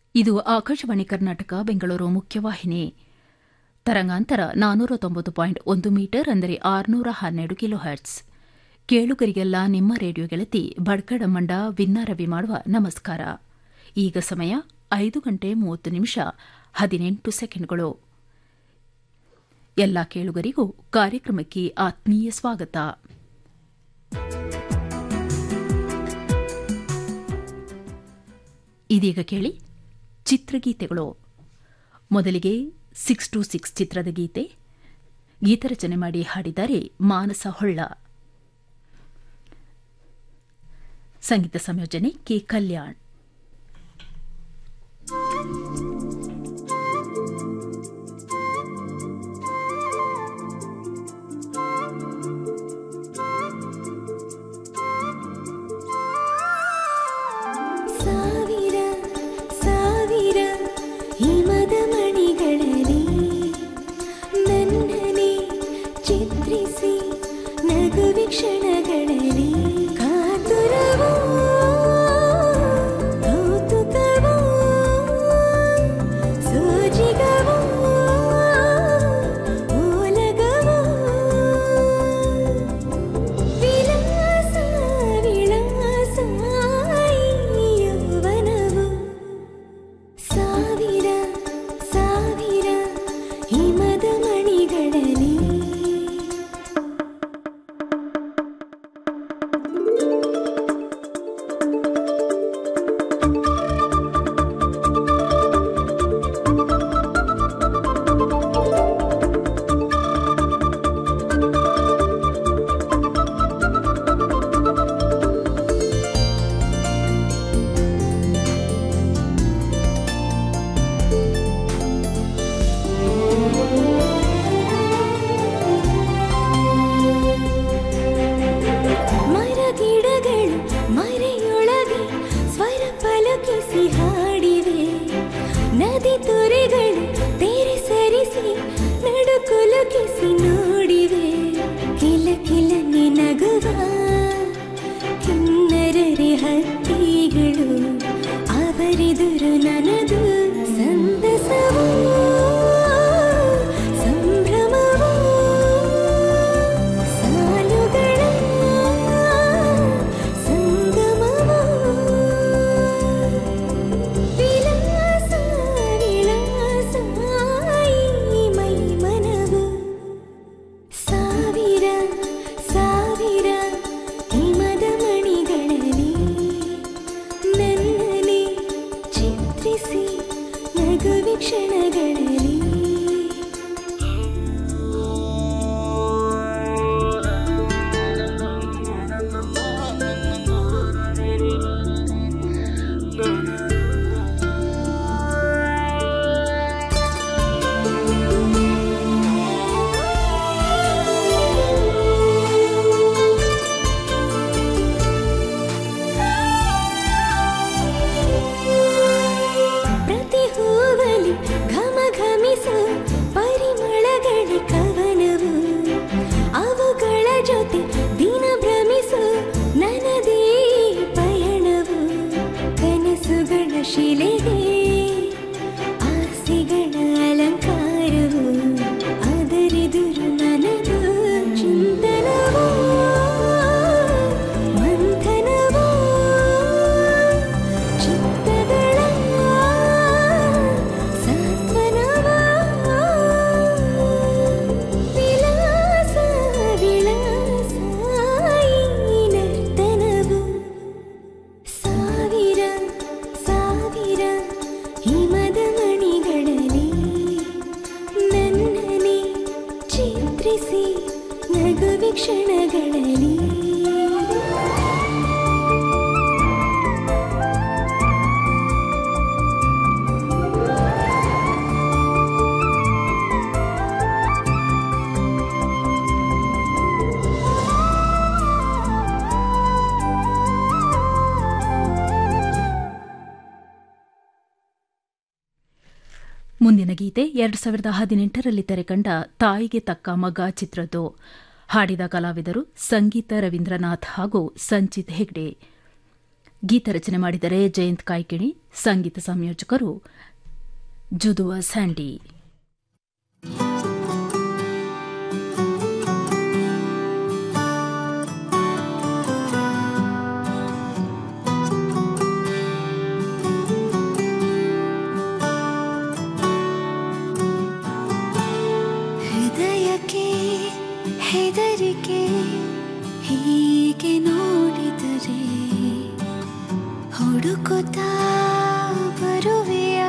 ಇದು ಆಕಾಶವಾಣಿ ಕರ್ನಾಟಕ ಬೆಂಗಳೂರು ಮುಖ್ಯವಾಹಿನಿ ತರಂಗಾಂತರ ನಾನ್ನೂರ ತೊಂಬತ್ತು ಪಾಯಿಂಟ್ ಒಂದು ಮೀಟರ್ ಅಂದರೆ ಆರುನೂರ ಹನ್ನೆರಡು ಕಿಲೋ ಹರ್ಟ್ಸ್ ಕೇಳುಗರಿಗೆಲ್ಲ ನಿಮ್ಮ ರೇಡಿಯೋ ಗೆಳತಿ ಬಡ್ಕಡ ಮಂಡ ವಿನ್ನಾರವಿ ಮಾಡುವ ನಮಸ್ಕಾರ ಈಗ ಸಮಯ ಐದು ಗಂಟೆ ಮೂವತ್ತು ನಿಮಿಷ ಹದಿನೆಂಟು ಸೆಕೆಂಡ್ಗಳು ಎಲ್ಲ ಕೇಳುಗರಿಗೂ ಕಾರ್ಯಕ್ರಮಕ್ಕೆ ಆತ್ಮೀಯ ಸ್ವಾಗತ ಇದೀಗ ಕೇಳಿ ಚಿತ್ರಗೀತೆಗಳು ಮೊದಲಿಗೆ ಸಿಕ್ಸ್ ಟು ಸಿಕ್ಸ್ ಚಿತ್ರದ ಗೀತೆ ಗೀತರಚನೆ ಮಾಡಿ ಹಾಡಿದ್ದಾರೆ ಮಾನಸ ಹೊಳ್ಳ ಸಂಗೀತ ಸಂಯೋಜನೆ ಕೆ ಕಲ್ಯಾಣ್ ಸಾವಿರ ಸಾವಿರ ಹಿಮದ ಮಣಿಗಳಲ್ಲಿ ನನ್ನನೆ ಚಿತ್ರಿಸಿ ನಗುವಿ ಕ್ಷಣಗಳಲ್ಲಿ ಕಾತುರವೋ ಕೌತುಕವೋ ಸೋಜಿಗವೋ ಓಲಗವೋ ವಿಲಾಸ ವಿಳಾಸ ಯೌವನವು ಸಾವಿರ ಸಾವಿರ ಹಿಮದ ಮಣಿಗಳಲ್ಲಿ ಮರಗಿಡಗಳು ಮರೆಯೊಳಗೆ ಸ್ವರ ಪಲಕಿಸಿ ಹಾಡಿವೆ ನದಿ ತೊರೆಗಳು ತೆರೆ ಸರಿಸಿ ನಡುಕುಲುಕಿಸಿ ನೋಡಿವೆ ಕಿಲ ಕಿಲ ನಗುವ ಕಿನ್ನರರೆ ಹಕ್ಕಿಗಳು ಅವರಿದುರು ನನದು ಸಂತಸವೋ ಸಂಭ್ರಮವೋ ಸಾಲುಗಳ ಸಂಗಮವೋ ವಿಲಾಸ ವಿಳಾಸ ಈ ಮೈ ಮನವು ಸಾವಿರ ಸಾವಿರ ಹಿಮದ ಮಣಿಗಳಲ್ಲಿ ನನ್ನಲ್ಲಿ ಚಿತ್ರಿಸಿ ನಗುವಿ ಕ್ಷಣಗಳಲ್ಲಿ ಪ್ರತಿ ಹೂವಲಿ ಘಮ ಘಮಿಸೋ ಪರಿಮಳಗಳ ಕವನವು ಅವುಗಳ ಜೊತೆ ದಿನ ಭ್ರಮಿಸೋ ನನದೇ ಪಯಣವು ಕನಸುಗಳ ಶಿಲೆಗೆ ಆಸೆಗಳ ಅಲಂಕಾರವು ಅದರಿದುರು ನನದು ಚಿಂತನವೋ ಮಂಥನವೋ ಚಿತ್ತಗಳ ಸಾಂತ್ವನವ ವಿಲಾಸ ವಿಳಾಸ ಈ ನರ್ತನವು ಸಾವಿರ ಸಾವಿರ ಹಿಮದ ಮಣಿಗಳಲ್ಲಿ ನನ್ನನೆ ಚಿತ್ರಿಸಿ ನಗುವಿ ಕ್ಷಣಗಳಲ್ಲಿ ಮುಂದಿನ ಗೀತೆ ಎರಡು ಸಾವಿರದ ಹದಿನೆಂಟರಲ್ಲಿ ತೆರೆಕಂಡ ತಾಯಿಗೆ ತಕ್ಕ ಮಗ ಚಿತ್ರದ್ದು ಹಾಡಿದ ಕಲಾವಿದರು ಸಂಗೀತ ರವೀಂದ್ರನಾಥ್ ಹಾಗೂ ಸಂಚಿತ್ ಹೆಗ್ಡೆ ಗೀತ ರಚನೆ ಮಾಡಿದರೆ ಜಯಂತ್ ಕಾಯ್ಕಿಣಿ ಸಂಗೀತ ಸಂಯೋಜಕರು ಜುದುವ ಸ್ಯಾಂಡಿ ಹೃದಯಕ್ಕೆ ಹೆದರಿಕೆ ಹೀಗೆ ನೋಡಿದರೆ ಹುಡುಕುತ್ತಾ ಬರುವೆಯ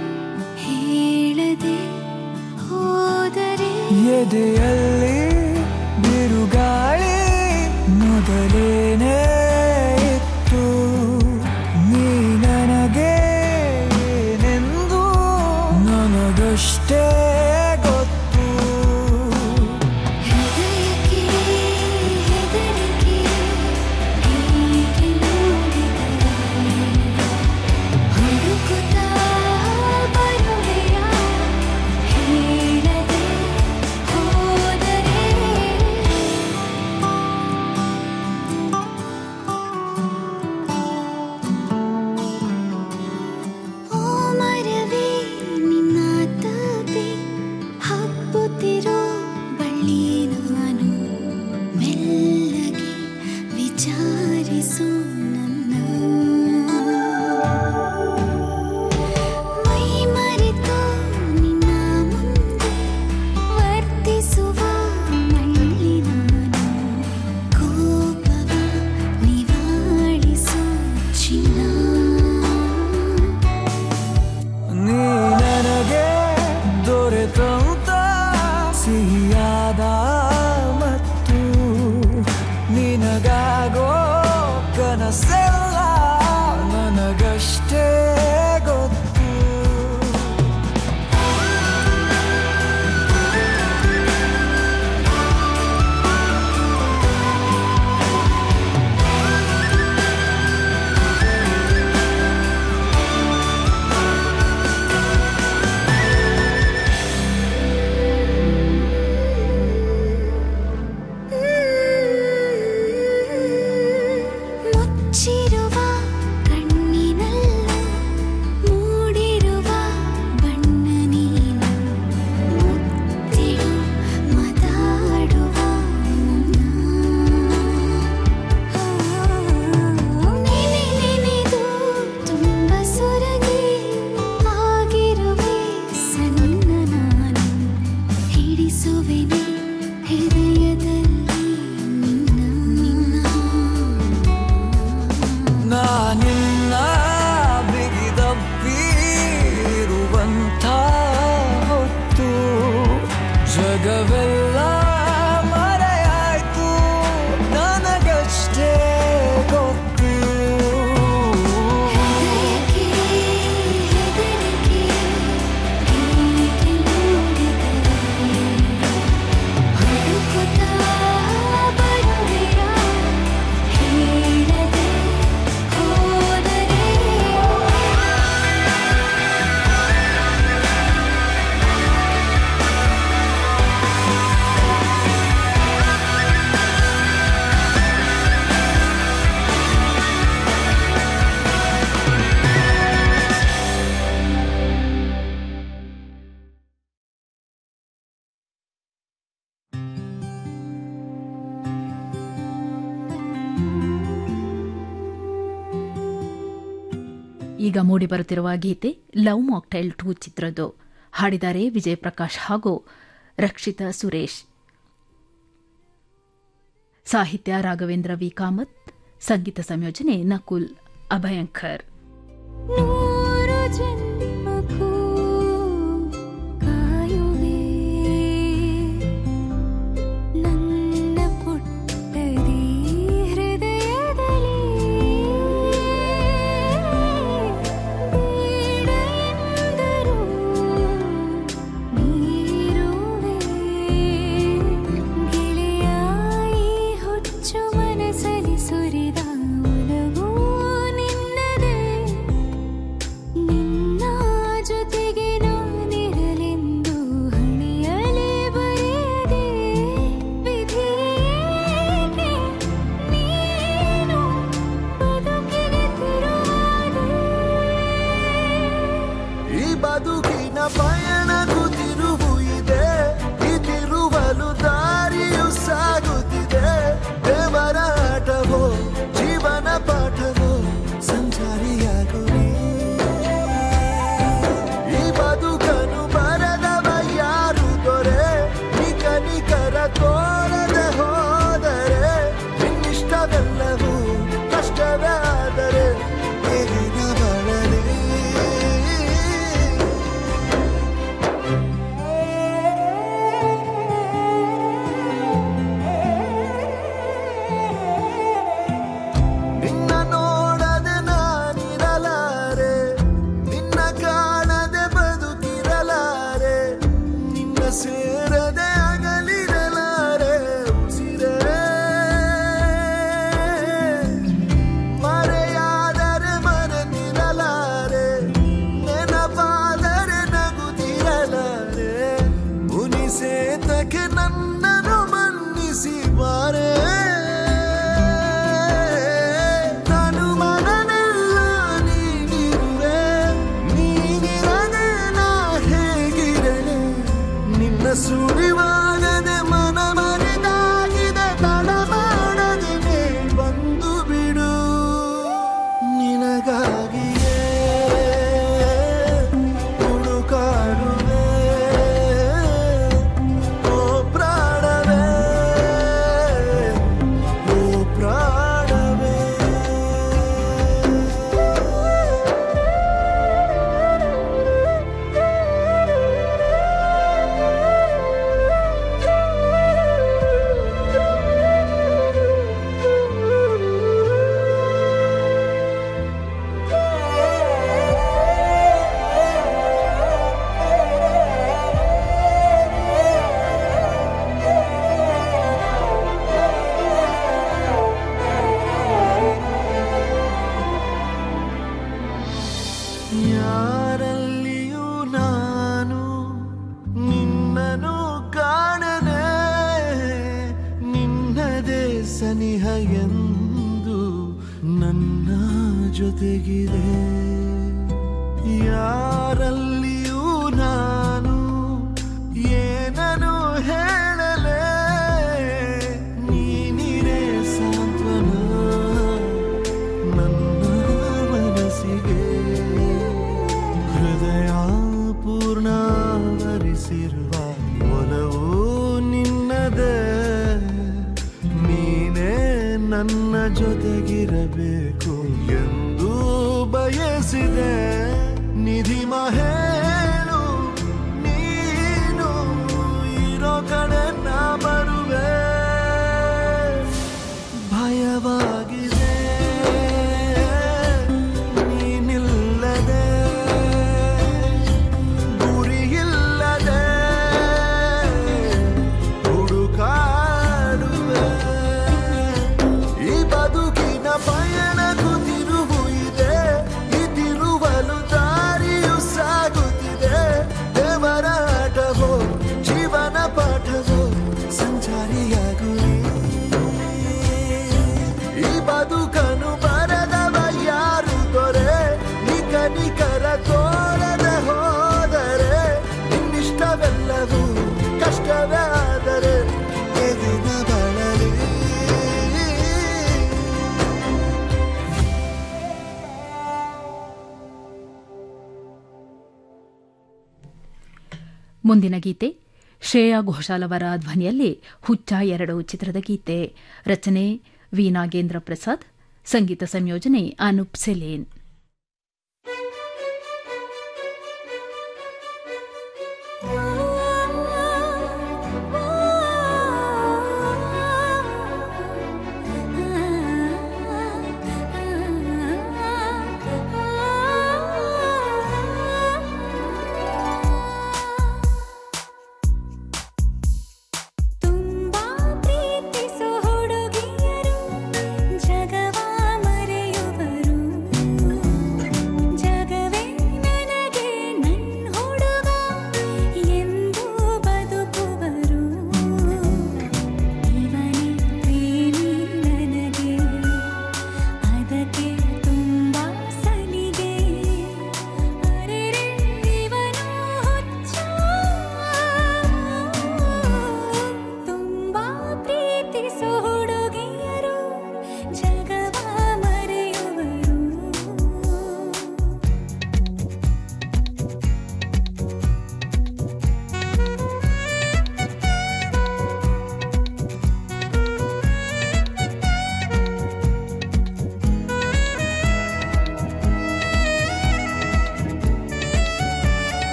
ಹೇಳದೆ ಹೋದರೆ ಎದೆಯಲ್ಲಿ ಬಿರುಗಾಳಿ ಮೊದಲೇನೇ ಇತ್ತು ನೀ ನನಗೆ ಏನೆಂದು ನನಗಷ್ಟೇ ಗೊತ್ತು ಹೃದಯಕ್ಕೆ ಹೆದರಿಕೆ ಹೀಗೆ ನೋಡಿದರೆ ಹುಡುಕುತ್ತಾ ಬರುವೆಯ ಹೇಳದೆ ಹೋದರೆ ಓ ಮರವೇ ನಿನ್ನ ತಪೆ ಹಬ್ಬುತ್ತಿರೋ ಬಳ್ಳಿ ನಾನು ಮೆಲ್ಲಗೆ ವಿಚಾರಿಸು ನನ್ನ ಮೈ ಮರೆತು ನಿನ್ನ ಮುಂದೆ ವರ್ತಿಸುವ ಮಳ್ಳಿ ನಾನು ಕೋಪವ ನಿವಾಳಿಸು ಚಿನ್ನ ನೀ ನನಗೆ ದೊರೆತಂತ ಸಿಹಿಯಾದ ಮತ್ತು ನಿನಗಾಗೋ ಕನಸೆಲ್ಲ ನನಗಷ್ಟೇ ಗೊತ್ತು ಮುಚ್ಚಿರುವ ಕಣ್ಣಿನಲ್ಲ ಮೂಡಿರುವ ಬಣ್ಣ ನೀನು ಮುತ್ತಿಡು ಮಾತಾಡುವ ನೆನೆ ನೆನೆದು ತುಂಬ ಸೊರಗಿ ಆಗಿರುವೆ ಸಣ್ಣ ನಾನು ಹಿಡಿಸುವೆನೆ ಹೃದಯದಲ್ಲಿ ನಿನ್ನ ನಿನ್ನ ನಾನಿನ್ನ ಬಿಗಿದಪ್ಪಿರುವಂಥ ಹೊತ್ತು ಜಗವೆಲ್ಲ ಮರೆಯಾಯ್ತು ನನಗಷ್ಟೇ ಗೊತ್ತು ಹೃದಯಕ್ಕೆ ಹೆದರಿಕೆ ಹೀಗೆ ನೋಡಿದರೆ ಹುಡುಕುತ್ತಾ ಬರುವೆಯ ಹೇಳದೆ ಹೋದರೆ ಈಗ ಮೂಡಿಬರುತ್ತಿರುವ ಗೀತೆ ಲವ್ ಮಾಕ್ಟೈಲ್ ಟೂ ಚಿತ್ರದ್ದು ಹಾಡಿದ್ದಾರೆ ವಿಜಯ್ ಪ್ರಕಾಶ್ ಹಾಗೂ ರಕ್ಷಿತಾ ಸುರೇಶ್ ಸಾಹಿತ್ಯ ರಾಘವೇಂದ್ರ ವಿ ಕಾಮತ್ ಸಂಗೀತ ಸಂಯೋಜನೆ ನಕುಲ್ ಅಭಯಂಕರ್ ನೂರು ಜನ್ಮಕ್ಕೂ ಕಾಯುವೆ ನನ್ನ ಪುಟ್ಟದಿ ಹೃದಯದಲ್ಲಿ ಬೇಡ ಎಂದರೂ ನೀರುವೆ ಗೆಳೆಯಾಯಿ ಹುಚ್ಚು ಮನಸಲಿ ಸುರಿದ ಒಲವು ನಿನ್ನದೇ ನಿನ್ನ ಯಾರಲ್ಲಿಯೂ ನಾನು ನಿನ್ನನು ಕಾಣನೆ ನಿನ್ನದೇ ಸನಿಹ ಎಂದು ನನ್ನ ಜೊತೆಗಿದೆ ಯಾರಲ್ಲಿಯೂ ನಾನು ಏನನು ಹೇಳಲೆ ನೀನಿರೇ ಸಾಂತ್ವನ ನನ್ನ ಮನಸ್ಸಿಗೆ ಹೃದಯ ಪೂರ್ಣವರಿಸಿರುವ ಒಲವು ನಿನ್ನದೇ ನೀನೇ ನನ್ನ ಜೊತೆಗಿರಬೇಕು ಎಂದು ಬಯಸಿದೆ ನಿಧಿ ಮಹೇಳು ನೀನು ಇರೋ ಕಡೆ ನಾ ಬರುವೆ ಭಯವಾಗಿದೆ ನೀನಿಲ್ಲದೆ ಗುರಿಯಿಲ್ಲದೆ ಹುಡುಕಾಡುವೆ ಈ ಬದುಕಿನ ಪಯಣಕ್ಕೂ ತಿರುವು ಇದೆ ಈ ತಿರುವಲು ದಾರಿಯು ಸಾಗುತ್ತಿದೆ ದೇವರ ಆಟವೋ ಜೀವನ ಪಾಠವೋ ಸಂಚಾರಿಯಾಗುವೆ ಈ ಬದುಕನು ಬರದವ ಯಾರು ದೊರೆ ನಿಕ ನಿಕರ ತೋರದೆ ಹೋದರೆ ಇನ್ನಿಷ್ಟವೆಲ್ಲವೂ ಕಷ್ಟವೇ ಆದರೆ ಎದಿನ ಬಳಲಿ ಮುಂದಿನ ಗೀತೆ ಶ್ರೇಯಾ ಘೋಷಾಲ್ ಅವರ ಧ್ವನಿಯಲ್ಲಿ ಹುಚ್ಚ ಎರಡು ಚಿತ್ರದ ಗೀತೆ ರಚನೆ ವಿ ನಾಗೇಂದ್ರ ಪ್ರಸಾದ್ ಸಂಗೀತ ಸಂಯೋಜನೆ ಅನೂಪ್ ಸೆಲೇನ್ ತುಂಬಾ ಪ್ರೀತಿಸೋ ಹುಡುಗಿಯರು ಜಗವ ಮರೆಯುವರು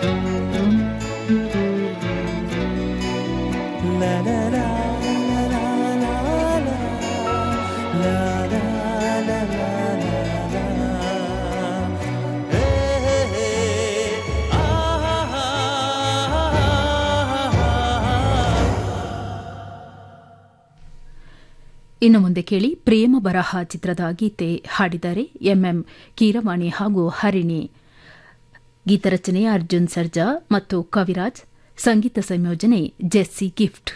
La la la la la la la la la la la la la Hey hey hey ah ah ah ಇನ್ನು ಮುಂದೆ ಕೇಳಿ ಪ್ರೇಮ ಬರಹ ಚಿತ್ರದ ಗೀತೆ ಹಾಡಿದ್ದಾರೆ ಎಂಎಂ ಕೀರವಾಣಿ ಹಾಗೂ ಹರಿಣಿ ಗೀತರಚನೆ ಅರ್ಜುನ್ ಸರ್ಜಾ ಮತ್ತು ಕವಿರಾಜ್ ಸಂಗೀತ ಸಂಯೋಜನೆ ಜೆಸ್ಸಿ ಗಿಫ್ಟ್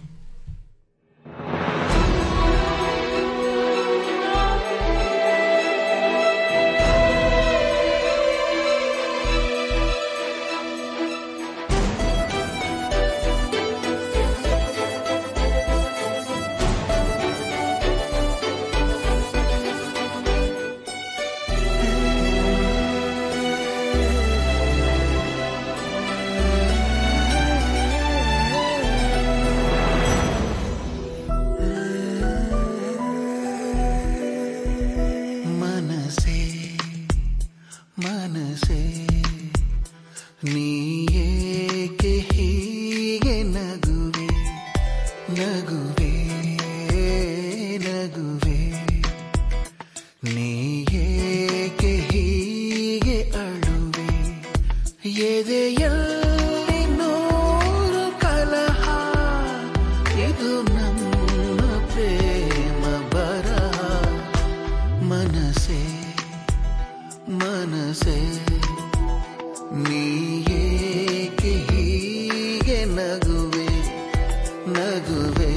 ಮನಸೆ ಮನಸೆ ನೀ ಏಕೆ ಹೀಗೆ ನಗುವೆ ನಗುವೆ ನಗುವೆ ನೀ ಏಕೆ ಹೀಗೆ ಅಳುವೆ ಎದೆಯಲ್ಲಿ ನೂರು ಕಲಹ ಇದು ನಮ್ಮ ಪ್ರೇಮ ಬರಹ ಮನಸೆ ಮನಸೆ ನೀ ಏಕೆ ಹೀಗೆ ನಗುವೆ ನಗುವೆ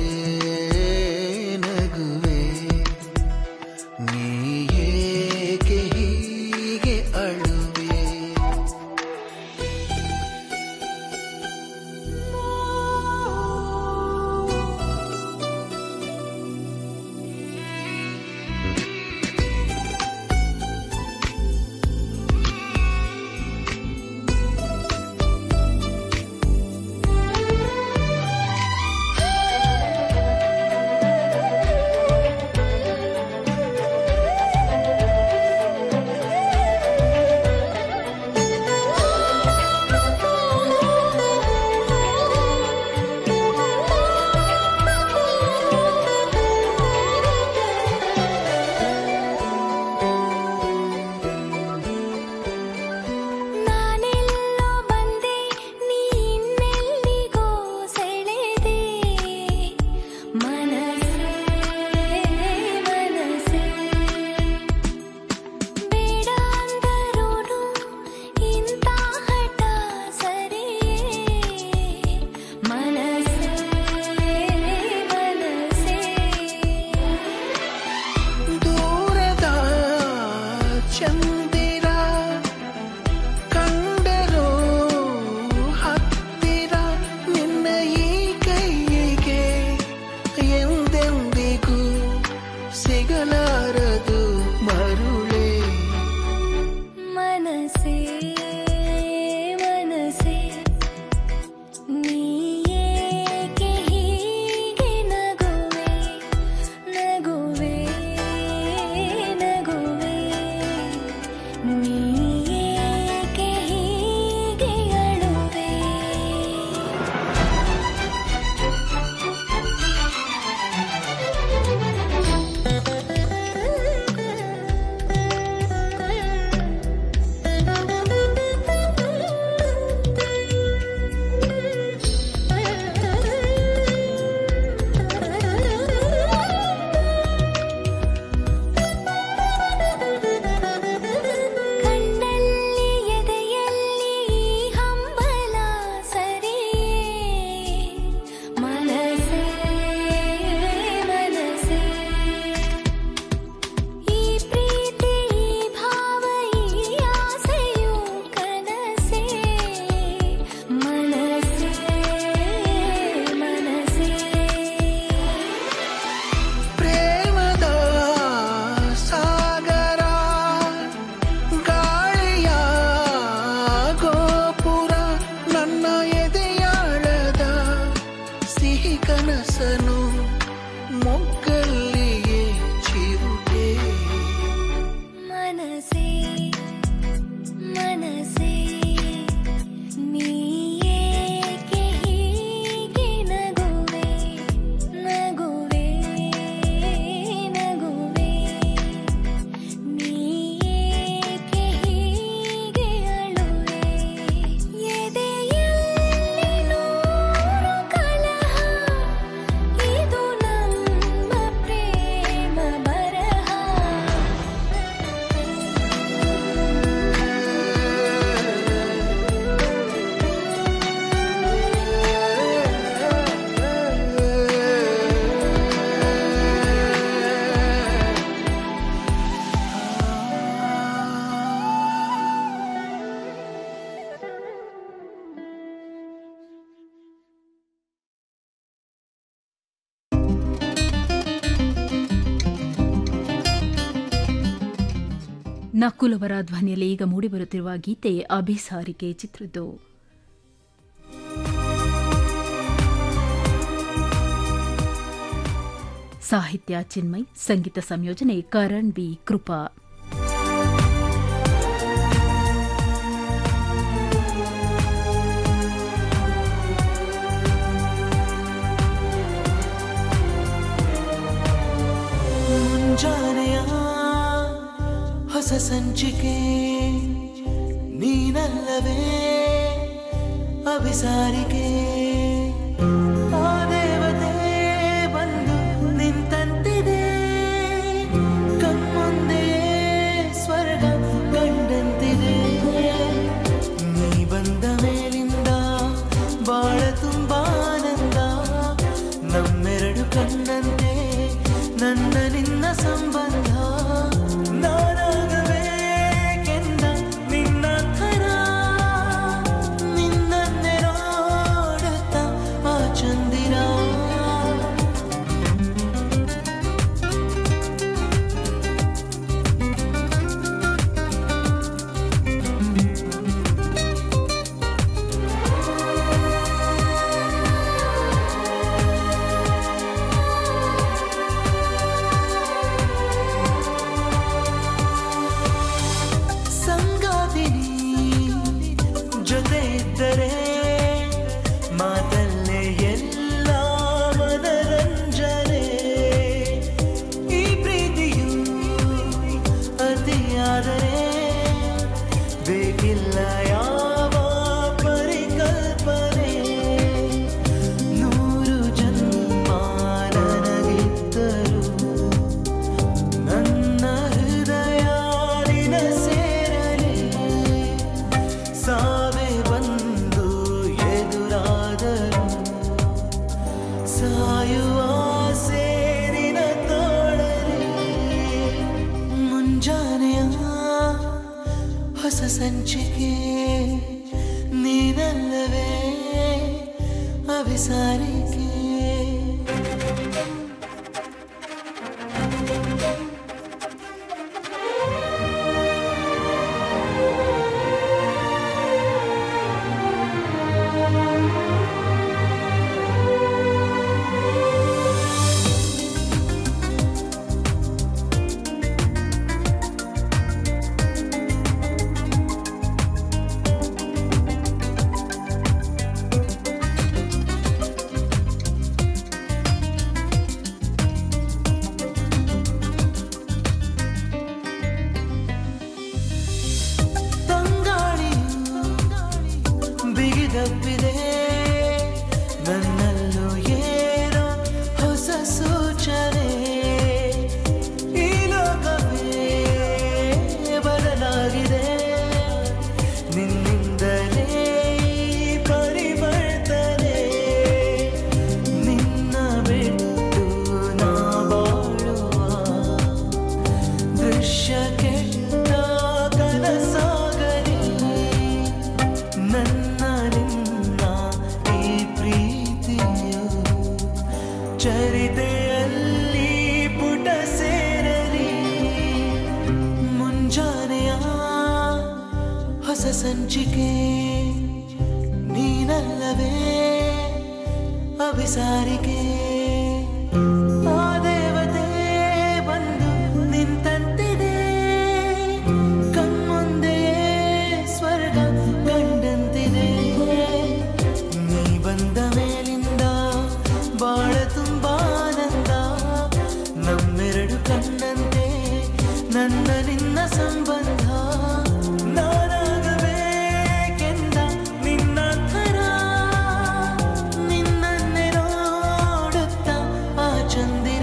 ನಗುವೆ ನೀ ಏಕೆ ಹೀಗೆ ಅಳುವೆ ನಾನೆಲ್ಲೋ ಬಂದೆ ನೀನೆಲ್ಲಿಗೋ ಸೆಳೆದೆ ಮನಸೇ ಮನಸೇ ಬೇಡ ಅಂದರೂನು ಇಂಥ ಹಠ ಸರಿಯೇ ಮನಸೇ ಮನಸೇ ದೂರದ ಚಂದಿರ ಕಂಡರೂ ಹತ್ತಿರ ನಿನ್ನ ಈ ಕೈಗೆ ಎಂದೆಂದಿಗೂ ಸಿಗಲಾರದು ಮರುಳೇ ಮನಸೇ ಮನಸೇ ನೀ ಏಕೆ ಹೀಗೆ ನಗುವೆ ನಗುವೆ ನಗುವೆ ನೀ ಏಕೆ ಹೀಗೆ ಅಳುವೆ ಕಣ್ಣಲ್ಲಿ ಎದೆಯಲ್ಲಿ ಹಂಬಲ ಸರಿಯೇ ಮನಸೇ ಮನಸೇ ಈ ಪ್ರೀತಿ ಈ ಭಾವ ಈ ಆಸೆಯು ಕನಸೇ ಮನಸೇ ಮನಸೇ ಪ್ರೇಮದ ಸಾಗರ ಗಾಳಿಯ ಗೋಪುರ ನನ್ನ ಎದೆಯಾಳದ ಸಿಹಿ ಕನಸನು ಮೊಗ್ಗಲ್ಲಿಯೇ ಚಿರುಟೆ ಮನಸೇ ಮನಸೇ ನೀ ನಕುಲವರ ಧ್ವನಿಯಲ್ಲಿ ಈಗ ಮೂಡಿಬರುತ್ತಿರುವ ಗೀತೆ ಅಭಿಸಾರಿಕೆ ಚಿತ್ರದ್ದು ಸಾಹಿತ್ಯ ಚಿನ್ಮಯ್ ಸಂಗೀತ ಸಂಯೋಜನೆ ಕರಣ್ ಬಿ ಕೃಪಾ ಮುಂಜಾನೆಯ ಹೊಸ ಸಂಚಿಕೆ ನೀನಲ್ಲವೇ ಅಭಿಸಾರಿಕೆ ಆ ದೇವತೆ ಬಂದು ನಿಂತಂತಿದೆ ಕಣ್ಮುಂದೆ ಸ್ವರ್ಗ ಕಂಡಂತಿದೆ ನೀ ಬಂದ ಮೇಲಿಂದ ಬಾಳ ತುಂಬಾ ಆನಂದ ನಮ್ಮೆರಡು ಕಣ್ಣಂತೆ ನನ್ನ ನಿನ್ನ ಸಂಬಂಧ ನಾನಾಗಬೇಕೆಂದ ನಿನ್ನ ಥರ ನಿನ್ನನ್ನೇ ನೋಡುತ್ತ ಆ ಚಂದಿರ ಸಂಗಾತಿನಿ ಜೊತೆ ಇದ್ದರೆ ಮಾತಲ್ಲೇ ಎಲ್ಲ ಮನರಂಜನೆ ಈ ಪ್ರೀತಿಯು ಅತಿಯಾದರೆ ಬೇಕಿಲ್ಲ ಯಾವ ಪರಿಕಲ್ಪನೆ ನೂರು ಜನ್ಮ ನನಗಿದ್ದರು ನನ್ನ ಹೃದಯ ನಿನ ಸೇರಲಿ ಸಾವೇ ಬಂದು ಎದುರಾದರು ಸಾಯುವ ಸೇರಿನ ತೋಳಲಿ ಮುಂಜಾನೆಯ ಹೊಸ ಸಂಚಿಕೆ ನೀನಲ್ಲವೇ ಅಭಿಸಾರಿಕೆ ತಂಗಾಳಿಯು ಬಿಗಿದಪ್ಪಿದೆ ನನ್ನಲ್ಲೂ ಏನೋ ಹೊಸ ಸೂಚನೆ ಈ ಲೋಕವೇ ಬದಲಾಗಿದೆ ನಿನ್ನಿಂದಲೇ ಈ ಪರಿವರ್ತನೆ ನಿನ್ನ ಬಿಟ್ಟು ನಾ ಬಾಳುವ ದೃಶ್ಯ ಕೆಟ್ಟ ಕನಸಾಗಲಿ ನನ್ನ ನಿನ್ನ ಈ ಪ್ರೀತಿಯು ಚರಿತೆಯಲ್ಲಿ ಪುಟ ಸೇರಲಿ ಮುಂಜಾನೆಯ ಹೊಸ ಸಂಚಿಕೆ ನೀನಲ್ಲವೇ ಅಭಿಸಾರಿಕೆ ಆ ದೇವತೆ ಬಂದು ನಿಂತಂತಿದೆ ಕಣ್ಮುಂದೆಯೇ ಸ್ವರ್ಗ ಕಂಡಂತಿದೆ ನೀ ಬಂದ ಮೇಲಿಂದ ಬಾಳ ತುಂಬಾ ಆನಂದ ನಮ್ಮೆರಡು ಕಣ್ಣಂತೆ ನನ್ನ ನಿನ್ನ ಸಂಬಂಧ ನಾನಾಗಬೇಕೆಂದ ನಿನ್ನ ಥರ ನಿನ್ನನ್ನೇ ನೋಡುತ್ತ ಆ ಚಂದಿರ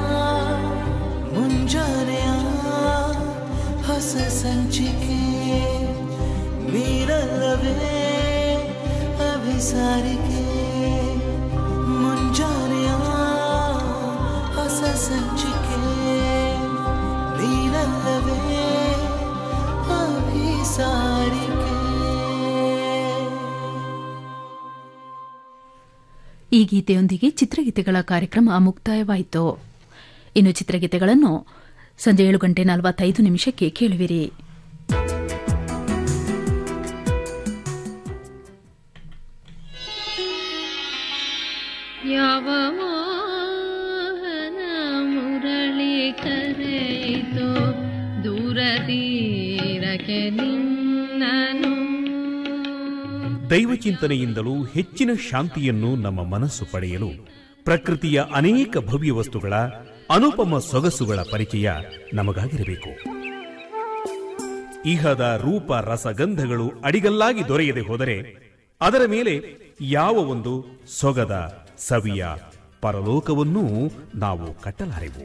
ಮುಂಜಾನೆಯ ಹೊಸ ಸಂಚಿಕೆ ನೀನಲ್ಲವೇ ಅಭಿಸಾರಿಕೆ ಮುಂಜಾನೆಯ ಹೊಸ ಸಂಚಿಕೆ ನೀನಲ್ಲವೇ ಅಭಿಸಾರಿಕೆ ಈ ಗೀತೆಯೊಂದಿಗೆ ಚಿತ್ರಗೀತೆಗಳ ಕಾರ್ಯಕ್ರಮ ಮುಕ್ತಾಯವಾಯಿತು ಇನ್ನು ಚಿತ್ರಗೀತೆಗಳನ್ನು ಸಂಜೆ ಏಳು ಗಂಟೆ ನಲವತ್ತೈದು ನಿಮಿಷಕ್ಕೆ ಕೇಳುವಿರಿ ಯಾವ ಮೋಹನ ಮುರಳಿ ಕರೆಯಿತೋ ದೂರ ತೀರಕ್ಕೆ ನಿನ್ನನು ದೈವ ಚಿಂತನೆಯಿಂದಲೂ ಹೆಚ್ಚಿನ ಶಾಂತಿಯನ್ನು ನಮ್ಮ ಮನಸ್ಸು ಪಡೆಯಲು ಪ್ರಕೃತಿಯ ಅನೇಕ ಭವ್ಯ ವಸ್ತುಗಳ ಅನುಪಮ ಸೊಗಸುಗಳ ಪರಿಚಯ ನಮಗಾಗಿರಬೇಕು ಇಹದ ರೂಪ ರಸಗಂಧಗಳು ಅಡಿಗಲ್ಲಾಗಿ ದೊರೆಯದೆ ಹೋದರೆ ಅದರ ಮೇಲೆ ಯಾವ ಒಂದು ಸೊಗದ ಸವಿಯ ಪರಲೋಕವನ್ನೂ ನಾವು ಕಟ್ಟಲಾರೆವು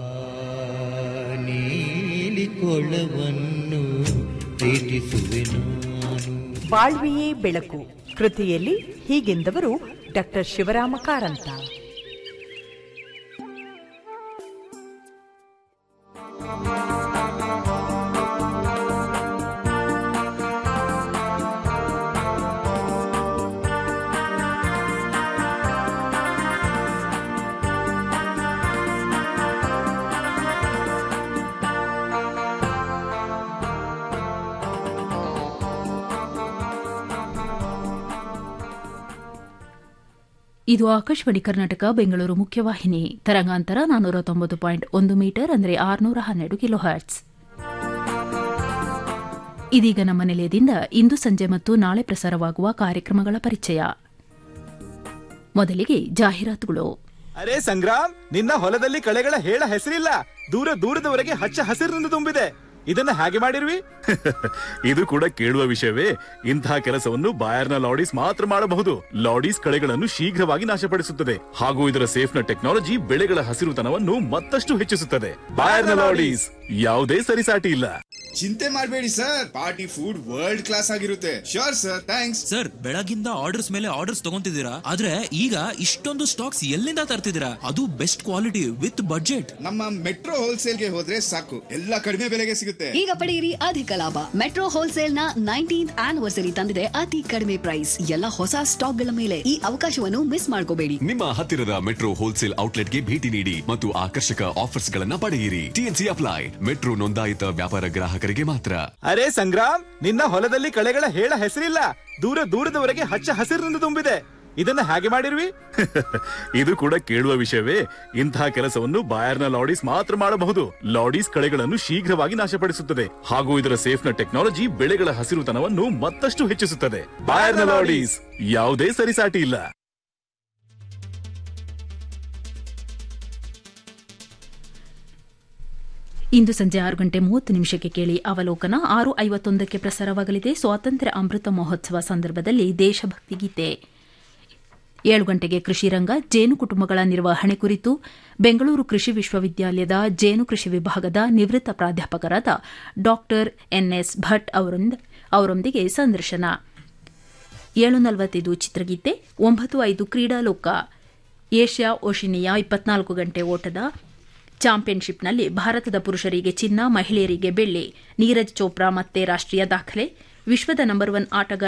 ನೀಲಿ ಕೊಳವನ್ನು ಪ್ರೀತಿಸುವೆ ನಾನು ಬಾಳ್ವಿಯೇ ಬೆಳಕು ಕೃತಿಯಲ್ಲಿ ಹೀಗೆಂದವರು ಡಾಕ್ಟರ್ ಶಿವರಾಮ ಕಾರಂತ ಇದು ಆಕಾಶವಾಣಿ ಕರ್ನಾಟಕ ಬೆಂಗಳೂರು ಮುಖ್ಯವಾಹಿನಿ ತರಂಗಾಂತರ ನಾನ್ನೂರ ತೊಂಬತ್ತು ಪಾಯಿಂಟ್ ಒಂದು ಮೀಟರ್ ಅಂದರೆ ಆರುನೂರ ಹನ್ನೆರಡು ಕಿಲೋ ಹರ್ಟ್ಸ್ ಇದೀಗ ನಮ್ಮ ನಿಲಯದಿಂದ ಇಂದು ಸಂಜೆ ಮತ್ತು ನಾಳೆ ಪ್ರಸಾರವಾಗುವ ಕಾರ್ಯಕ್ರಮಗಳ ಪರಿಚಯ ಮೊದಲಿಗೆ ಜಾಹೀರಾತುಗಳು ಅರೆ ಸಂಗ್ರಾಮ್ ನಿನ್ನ ಹೊಲದಲ್ಲಿ ಕಳೆಗಳ ಹೇಳ ಹೆಸರಿಲ್ಲ ದೂರ ದೂರದವರೆಗೆ ಹಚ್ಚ ಹಸಿರಿನಿಂದ ತುಂಬಿದೆ ಇದನ್ನ ಹಾಗೆ ಮಾಡಿರ್ವಿ ಇದು ಕೂಡ ಕೇಳುವ ವಿಷಯವೇ ಇಂತಹ ಕೆಲಸವನ್ನು ಬಾಯರ್ನ ಲಾಡೀಸ್ ಮಾತ್ರ ಮಾಡಬಹುದು ಲಾಡೀಸ್ ಕಳೆಗಳನ್ನು ಶೀಘ್ರವಾಗಿ ನಾಶಪಡಿಸುತ್ತದೆ ಹಾಗೂ ಇದರ ಸೇಫ್ನ ಟೆಕ್ನಾಲಜಿ ಬೆಳೆಗಳ ಹಸಿರುತನವನ್ನು ಮತ್ತಷ್ಟು ಹೆಚ್ಚಿಸುತ್ತದೆ ಬಾಯರ್ನ ಲಾಡೀಸ್ ಯಾವುದೇ ಸರಿಸಾಟಿ ಇಲ್ಲ ಚಿಂತೆ ಮಾಡಬೇಡಿ sir party food world class ಆಗಿರುತ್ತೆ ಶೋರ್ ಸರ್ ಥ್ಯಾಂಕ್ಸ್ ಸರ್ ಬೆಳಗಿಂದ ಆರ್ಡರ್ಸ್ ಮೇಲೆ ಆರ್ಡರ್ಸ್ ತಗೊಂತಿದ್ದೀರಾ ಆದ್ರೆ ಈಗ ಇಷ್ಟೊಂದು ಸ್ಟಾಕ್ಸ್ ಎಲ್ಲಿಂದ ತರ್ತಿದ್ದೀರಾ ಅದು ಬೆಸ್ಟ್ ಕ್ವಾಲಿಟಿ ವಿತ್ ಬಡ್ಜೆಟ್ ನಮ್ಮ ಮೆಟ್ರೋ ಹೋಲ್ಸೇಲ್ಗೆ ಹೋದ್ರೆ ಸಾಕು ಎಲ್ಲ ಕಡಿಮೆ ಬೆಲೆಗೆ ಸಿಗುತ್ತೆ ಈಗ ಪಡೆಯಿರಿ ಅಧಿಕ ಲಾಭ ಮೆಟ್ರೋ ಹೋಲ್ಸೇಲ್ ನ ನೈನ್ಟೀನ್ ಆನಿವರ್ಸರಿ ತಂದಿದೆ ಅತಿ ಕಡಿಮೆ ಪ್ರೈಸ್ ಎಲ್ಲ ಹೊಸ ಸ್ಟಾಕ್ ಗಳ ಮೇಲೆ ಈ ಅವಕಾಶವನ್ನು ಮಿಸ್ ಮಾಡ್ಕೋಬೇಡಿ ನಿಮ್ಮ ಹತ್ತಿರದ ಮೆಟ್ರೋ ಹೋಲ್ಸೇಲ್ ಔಟ್ಲೆಟ್ಗೆ ಭೇಟಿ ನೀಡಿ ಮತ್ತು ಆಕರ್ಷಕ ಆಫರ್ಸ್ ಗಳನ್ನ ಪಡೆಯಿರಿ ಟಿಎನ್ಸಿ ಅಪ್ಲೈ ಮೆಟ್ರೋ ನೋಂದಾಯಿತ ವ್ಯಾಪಾರ ಗ್ರಾಹಕರಿಗೆ ಮಾತ್ರ ಅರೆ ಸಂಗ್ರಾಮ್ ನಿನ್ನ ಹೊಲದಲ್ಲಿ ಕಳೆಗಳ ಹೇಳ ಹೆಸರಿಲ್ಲ ದೂರ ದೂರದವರೆಗೆ ಹಚ್ಚ ಹಸಿರಿನಿಂದ ತುಂಬಿದೆ ಇದನ್ನ ಹಾಗೆ ಮಾಡಿರ್ವಿ ಇದು ಕೂಡ ಕೇಳುವ ವಿಷಯವೇ ಇಂತಹ ಕೆಲಸವನ್ನು ಬಾಯರ್ನ ಲಾಡೀಸ್ ಮಾತ್ರ ಮಾಡಬಹುದು ಲಾಡೀಸ್ ಕಳೆಗಳನ್ನು ಶೀಘ್ರವಾಗಿ ನಾಶಪಡಿಸುತ್ತದೆ ಹಾಗೂ ಇದರ ಸೇಫ್ನ ಟೆಕ್ನಾಲಜಿ ಬೆಳೆಗಳ ಹಸಿರುತನವನ್ನು ಮತ್ತಷ್ಟು ಹೆಚ್ಚಿಸುತ್ತದೆ ಬಾಯರ್ನ ಲಾಡೀಸ್ ಯಾವುದೇ ಸರಿಸಾಟಿ ಇಲ್ಲ ಇಂದು ಸಂಜೆ ಆರು ಗಂಟೆ ಮೂವತ್ತು ನಿಮಿಷಕ್ಕೆ ಕೇಳಿ ಅವಲೋಕನ ಆರು ಐವತ್ತೊಂದಕ್ಕೆ ಪ್ರಸಾರವಾಗಲಿದೆ ಸ್ವಾತಂತ್ರ್ಯ ಅಮೃತ ಮಹೋತ್ಸವ ಸಂದರ್ಭದಲ್ಲಿ ದೇಶಭಕ್ತಿ ಗೀತೆ ಏಳು ಗಂಟೆಗೆ ಕೃಷಿ ರಂಗ ಜೇನು ಕುಟುಂಬಗಳ ನಿರ್ವಹಣೆ ಕುರಿತು ಬೆಂಗಳೂರು ಕೃಷಿ ವಿಶ್ವವಿದ್ಯಾಲಯದ ಜೇನು ಕೃಷಿ ವಿಭಾಗದ ನಿವೃತ್ತ ಪ್ರಾಧ್ಯಾಪಕರಾದ ಡಾ ಎನ್ಎಸ್ ಭಟ್ ಅವರೊಂದ್- ಅವರೊಂದಿಗೆ ಸಂದರ್ಶನ ಏಳು ನಲವತ್ತೈದು ಚಿತ್ರಗೀತೆ ಒಂಬತ್ತು ಐದು ಕ್ರೀಡಾಲೋಕ ಏಷ್ಯಾ ಓಶಿನಿಯಾ ಇಪ್ಪತ್ನಾಲ್ಕು ಗಂಟೆ ಓಟದ ಚಾಂಪಿಯನ್ಶಿಪ್ನಲ್ಲಿ ಭಾರತದ ಪುರುಷರಿಗೆ ಚಿನ್ನ ಮಹಿಳೆಯರಿಗೆ ಬೆಳ್ಳಿ ನೀರಜ್ ಚೋಪ್ರಾ ಮತ್ತೆ ರಾಷ್ಟೀಯ ದಾಖಲೆ ವಿಶ್ವದ ನಂಬರ್ ಒನ್ ಆಟಗಾರ